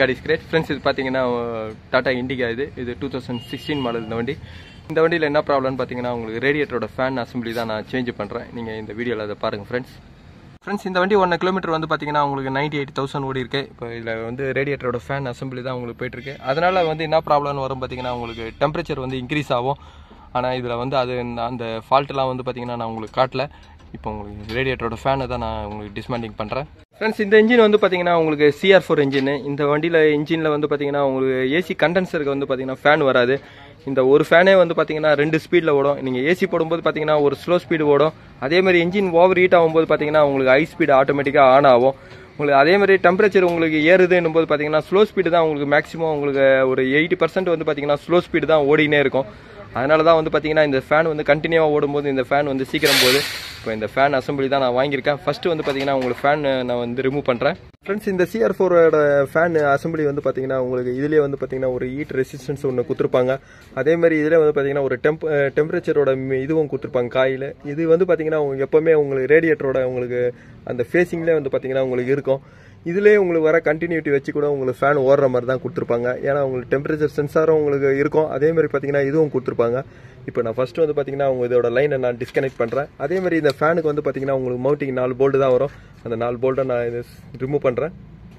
God is great friends இது பார்த்தீங்கன்னா டாடா இண்டிகா இது இது டூ தௌசண்ட் சிக்ஸ்டீன் மாடல் இந்த வண்டி இந்த வண்டியில் என்ன ப்ராப்ளம்னு பார்த்தீங்கன்னா உங்களுக்கு ரேடியேட்டரோட ஃபேன் அசம்பிளி தான் நான் சேஞ்ச் பண்ணுறேன் நீங்கள் இந்த வீடியோவில் அதை பாருங்கள் ஃப்ரெண்ட்ஸ் ஃப்ரெண்ட்ஸ் இந்த வண்டி ஒன் கிலோமீட்டர் வந்து பார்த்தீங்கன்னா உங்களுக்கு நைன்டி எயிட் தௌசண்ட் ஓடி இருக்கு இப்போ இதில் வந்து ரேடியேட்டரோட ஃபேன் அசம்பிளி தான் உங்களுக்கு போயிட்டுருக்கு அதனால் வந்து என்ன ப்ராப்ளம் வரும் பார்த்தீங்கன்னா உங்களுக்கு டெம்பரேச்சர் வந்து இன்க்ரீஸ் ஆகும் ஆனால் இதில் வந்து அது அந்த ஃபால்ட்லாம் வந்து பார்த்தீங்கன்னா நான் உங்களுக்கு காட்டல இப்போ உங்களுக்கு ரேடியேட்டரோட ஃபேனை தான் நான் உங்களுக்கு டிஸ்மேண்டிங் பண்ணுறேன் ஃப்ரெண்ட்ஸ் இந்த இன்ஜின் வந்து பார்த்தீங்கன்னா உங்களுக்கு சிஆர் ஃபோர் இன்ஜின் இந்த வண்டியில் இன்ஜினில் வந்து பார்த்தீங்கன்னா உங்களுக்கு ஏசி கண்டென்சருக்கு வந்து பார்த்தீங்கன்னா ஃபேன் வராது இந்த ஒரு ஃபேனே வந்து பார்த்தீங்கன்னா ரெண்டு ஸ்பீடில் ஓடும் நீங்கள் ஏசி போடும்போது பார்த்தீங்கன்னா ஒரு ஸ்லோ ஸ்பீடு ஓடும் அதே மாதிரி இன்ஜின் ஓவர் ஹீட் ஆகும்போது பார்த்தீங்கன்னா உங்களுக்கு ஹை ஸ்பீடு ஆட்டோமேட்டிக்காக ஆன் ஆகும் உங்களுக்கு அதே மாதிரி டெம்பரேச்சர் உங்களுக்கு ஏறுதுன்னும் போது பார்த்தீங்கன்னா ஸ்லோ ஸ்பீடு தான் உங்களுக்கு மேக்ஸிமம் உங்களுக்கு ஒரு எயிட்டி பர்சன்ட் வந்து பார்த்தீங்கன்னா ஸ்லோ ஸ்பீடு தான் ஓடினே இருக்கும் அதனால தான் வந்து பார்த்தீங்கன்னா இந்த ஃபேன் வந்து கண்டினியூவாக ஓடும்போது இந்த ஃபேன் வந்து சீக்கிரம் போகுது இப்போ இந்த ஃபேன் அசம்பிளி தான் நான் வாங்கியிருக்கேன் ஃபர்ஸ்ட் வந்து பார்த்தீங்கன்னா உங்களுக்கு ஃபேன் நான் வந்து ரிமூவ் பண்ணுறேன் ஃப்ரெண்ட்ஸ் இந்த சிஆர் ஃபோரோட ஃபேன் அசம்பிளி வந்து பார்த்தீங்கன்னா உங்களுக்கு இதுலேயே வந்து பார்த்தீங்கன்னா ஒரு ஹீட் ரெசிஸ்டன்ஸ் ஒன்று கொடுத்துருப்பாங்க அதே மாதிரி இதில் வந்து பார்த்தீங்கன்னா ஒரு டெம்ப் டெம்பரேச்சரோட இதுவும் கொடுத்துருப்பாங்க காயில் இது வந்து பார்த்தீங்கன்னா உங்களுக்கு எப்போவுமே உங்களுக்கு ரேடியேட்டரோட உங்களுக்கு அந்த ஃபேஸிங்லேயே வந்து பார்த்தீங்கன்னா உங்களுக்கு இருக்கும் இதுலேயே உங்களுக்கு வர கண்டினியூட்டி வச்சு கூட உங்களுக்கு ஃபேன் ஓடுற மாதிரி தான் கொடுத்துருப்பாங்க ஏன்னா உங்களுக்கு டெம்பரேச்சர் சென்சாரும் உங்களுக்கு இருக்கும் அதே மாதிரி பார்த்தீங்கன்னா இதுவும் கொடுத்துருப்பாங்க இப்போ நான் ஃபர்ஸ்ட் வந்து பார்த்தீங்கன்னா உங்க இதோட லைனை நான் டிஸ்கனெக்ட் பண்ணுறேன் அதே மாதிரி இந்த ஃபேனுக்கு வந்து பார்த்தீங்கன்னா உங்களுக்கு மவுண்டிங் நாலு போல்டு தான் வரும் அந்த நாலு போல்ட்டை நான் இது ரிமூவ் பண்ணுறேன்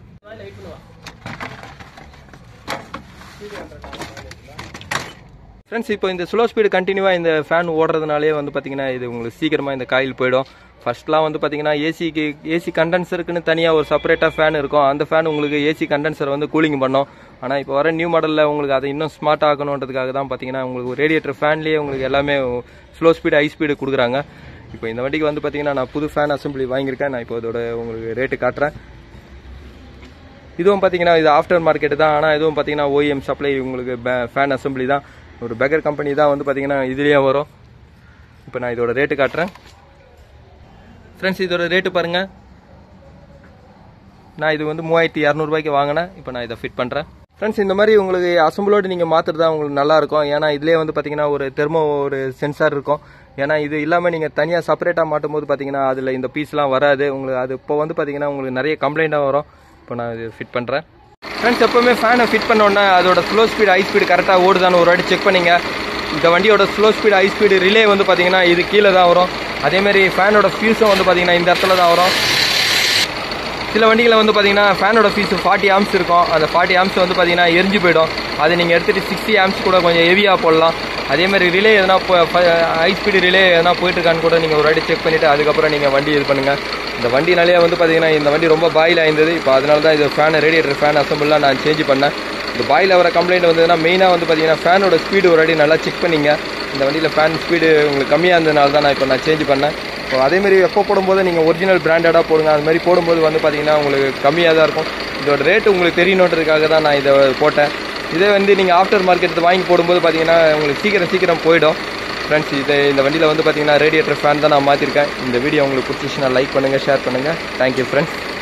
ஃப்ரெண்ட்ஸ் இப்போ இந்த ஸ்லோ ஸ்பீடு கண்டினியூவாக இந்த ஃபேன் ஓடுறதுனாலே வந்து பார்த்தீங்கன்னா இது உங்களுக்கு சீக்கிரமாக இந்த காயில் போயிடும் ஃபர்ஸ்ட்லாம் வந்து பார்த்தீங்கன்னா ஏசிக்கு ஏசி கண்டென்சருக்குன்னு தனியாக ஒரு செப்பரேட்டாக ஃபேன் இருக்கும் அந்த ஃபேன் உங்களுக்கு ஏசி கண்டென்சர் வந்து கூலிங் பண்ணும் ஆனால் இப்போ வர நியூ மாடலில் உங்களுக்கு அதை இன்னும் ஸ்மார்ட் ஆகணுன்றதுக்காக தான் பார்த்தீங்கன்னா உங்களுக்கு ரேடியேட்டர் ஃபேன்லேயே உங்களுக்கு எல்லாமே ஸ்லோ ஸ்பீடு ஹை ஸ்பீடு கொடுக்குறாங்க இப்போ இந்த வண்டிக்கு வந்து பார்த்தீங்கன்னா நான் புது ஃபேன் அசம்பிளி வாங்கியிருக்கேன் நான் இப்போ இதோட உங்களுக்கு ரேட்டு காட்டுறேன் இதுவும் பார்த்தீங்கன்னா இது ஆஃப்டர் மார்க்கெட் தான் ஆனால் இதுவும் பார்த்தீங்கன்னா ஓஎம் சப்ளை உங்களுக்கு ஃபேன் அசம்பிளி தான் ஒரு பெக்கர் கம்பெனி தான் வந்து பார்த்தீங்கன்னா இதுலேயே வரும் இப்போ நான் இதோட ரேட்டு காட்டுறேன் ஃப்ரெண்ட்ஸ் இதோட ரேட்டு பாருங்கள் நான் இது வந்து மூவாயிரத்தி இரநூறுபாய்க்கு வாங்கினேன் இப்போ நான் இதை ஃபிட் பண்ணுறேன் ஃப்ரெண்ட்ஸ் இந்த மாதிரி உங்களுக்கு அசம்பிளோடு நீங்கள் மாற்றுறது தான் உங்களுக்கு நல்லா இருக்கும் ஏன்னா இதுலேயே வந்து பார்த்தீங்கன்னா ஒரு தெர்மோ ஒரு சென்சார் இருக்கும் ஏன்னா இது இல்லாமல் நீங்கள் தனியாக செப்பரேட்டாக மாட்டும் போது பார்த்தீங்கன்னா அதில் இந்த பீஸ்லாம் வராது உங்களுக்கு அது இப்போ வந்து பார்த்தீங்கன்னா உங்களுக்கு நிறைய கம்ப்ளைண்ட்டாக வரும் இப்போ நான் இது ஃபிட் பண்ணுறேன் ஃப்ரெண்ட்ஸ் எப்போவுமே ஃபேனை ஃபிட் பண்ணோன்னே அதோட ஸ்லோ ஸ்பீடு ஹை ஸ்பீடு கரெக்டாக ஓடுதான்னு ஒரு வாட்டி செக் பண்ணிங்க இந்த வண்டியோட slow speed high speed relay வந்து பார்த்தீங்கன்னா இது கீழே தான் வரும் அதேமாரி ஃபேனோட ஃபியூஸும் வந்து பார்த்தீங்கன்னா இந்த இடத்துல தான் வரும் சில வண்டிகளில் வந்து பார்த்தீங்கன்னா ஃபேனோட ஃபீஸ் ஃபார்ட்டி ஆம்ஸ் இருக்கும் அந்த ஃபார்ட்டி ஆம்ஸ் வந்து பார்த்தீங்கன்னா எரிஞ்சு போயிடும் அதை நீங்கள் எடுத்துகிட்டு சிக்ஸ்டி ஆம்ஸ் கூட கொஞ்சம் ஹெவியாக போடலாம் அதே மாதிரி ரிலே எதனா ஹை ஸ்பீடு ரிலே எதனா போயிட்டுருக்கான்னு கூட நீங்கள் ஒரு வாட்டி செக் பண்ணிவிட்டு அதுக்கப்புறம் நீங்கள் வண்டி இது பண்ணுங்கள் இந்த வண்டினாலே வந்து பார்த்தீங்கன்னா இந்த வண்டி ரொம்ப பாயில் ஆயிருந்தது இப்போ அதனால தான் இது ஃபேன் ரேடியேட்டர் ஃபேன் அசம்பிள்லாம் நான் சேஞ்ச் பண்ணேன் இந்த பாயில் வர கம்ப்ளைண்ட் வந்ததுன்னா மெயினாக வந்து பார்த்தீங்கன்னா ஃபேனோட ஸ்பீடு ஒரு வாட்டி நல்லா செக் பண்ணிங்க இந்த வண்டியில் ஃபேன் ஸ்பீடு உங்களுக்கு கம்மியாக இருந்ததுனால தான் நான் இப்போ நான் சேஞ்ச் பண்ணேன் இப்போ அதேமாரி எப்போ போடும்போது நீங்கள் ஒரிஜினல் பிராண்டடாக போடுங்க அது மாதிரி போடும்போது வந்து பார்த்தீங்கன்னா உங்களுக்கு கம்மியாக தான் இருக்கும் இதோட ரேட்டு உங்களுக்கு தெரியணுன்றதுக்காக தான் நான் இதை போட்டேன் இதே வந்து நீங்கள் ஆஃப்டர் மார்க்கெட் வாங்கி போடும்போது பார்த்தீங்கன்னா உங்களுக்கு சீக்கிரம் சீக்கிரம் போயிடும் ஃப்ரெண்ட்ஸ் இது இந்த வண்டியில் வந்து பார்த்தீங்கன்னா ரேடியேட்டர் ஃபேன் தான் நான் மாற்றிருக்கேன் இந்த வீடியோ உங்களுக்கு பிடிச்சிச்சுன்னா லைக் பண்ணுங்கள் ஷேர் பண்ணுங்கள் தேங்க்யூ ஃப்ரெண்ட்ஸ்